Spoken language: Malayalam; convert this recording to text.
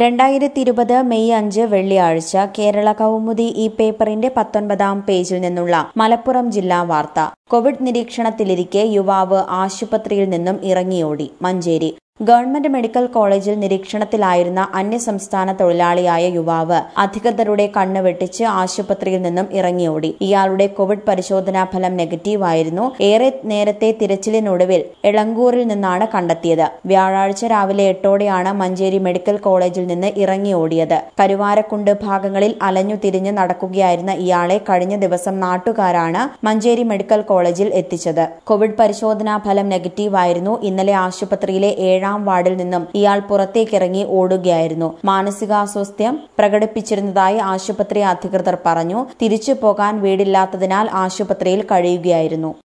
രണ്ടായിരത്തി ഇരുപത് മെയ് അഞ്ച് വെള്ളിയാഴ്ച കേരള കൗമുദി ഈ പേപ്പറിന്റെ പത്തൊൻപതാം പേജിൽ നിന്നുള്ള മലപ്പുറം ജില്ലാ വാർത്ത കോവിഡ് നിരീക്ഷണത്തിലിരിക്കെ യുവാവ് ആശുപത്രിയിൽ നിന്നും ഇറങ്ങിയോടി മഞ്ചേരി ഗവൺമെന്റ് മെഡിക്കൽ കോളേജിൽ നിരീക്ഷണത്തിലായിരുന്ന അന്യസംസ്ഥാന തൊഴിലാളിയായ യുവാവ് അധികൃതരുടെ കണ്ണ് വെട്ടിച്ച് ആശുപത്രിയിൽ നിന്നും ഇറങ്ങിയോടി ഇയാളുടെ കോവിഡ് പരിശോധനാ ഫലം നെഗറ്റീവായിരുന്നു ഏറെ നേരത്തെ തിരച്ചിലിനൊടുവിൽ എളങ്കൂറിൽ നിന്നാണ് കണ്ടെത്തിയത് വ്യാഴാഴ്ച രാവിലെ എട്ടോടെയാണ് മഞ്ചേരി മെഡിക്കൽ കോളേജിൽ നിന്ന് ഇറങ്ങിയോടിയത് കരുവാരക്കുണ്ട് ഭാഗങ്ങളിൽ അലഞ്ഞു തിരിഞ്ഞ് നടക്കുകയായിരുന്ന ഇയാളെ കഴിഞ്ഞ ദിവസം നാട്ടുകാരാണ് മഞ്ചേരി മെഡിക്കൽ കോളേജിൽ എത്തിച്ചത് കോവിഡ് പരിശോധനാ ഫലം നെഗറ്റീവായിരുന്നു ഇന്നലെ ആശുപത്രിയിലെ ഏഴാം വാർഡിൽ നിന്നും ഇയാൾ പുറത്തേക്കിറങ്ങി ഓടുകയായിരുന്നു മാനസികാസ്വാസ്ഥ്യം പ്രകടിപ്പിച്ചിരുന്നതായി ആശുപത്രി അധികൃതർ പറഞ്ഞു തിരിച്ചു പോകാൻ വീടില്ലാത്തതിനാൽ ആശുപത്രിയിൽ കഴിയുകയായിരുന്നു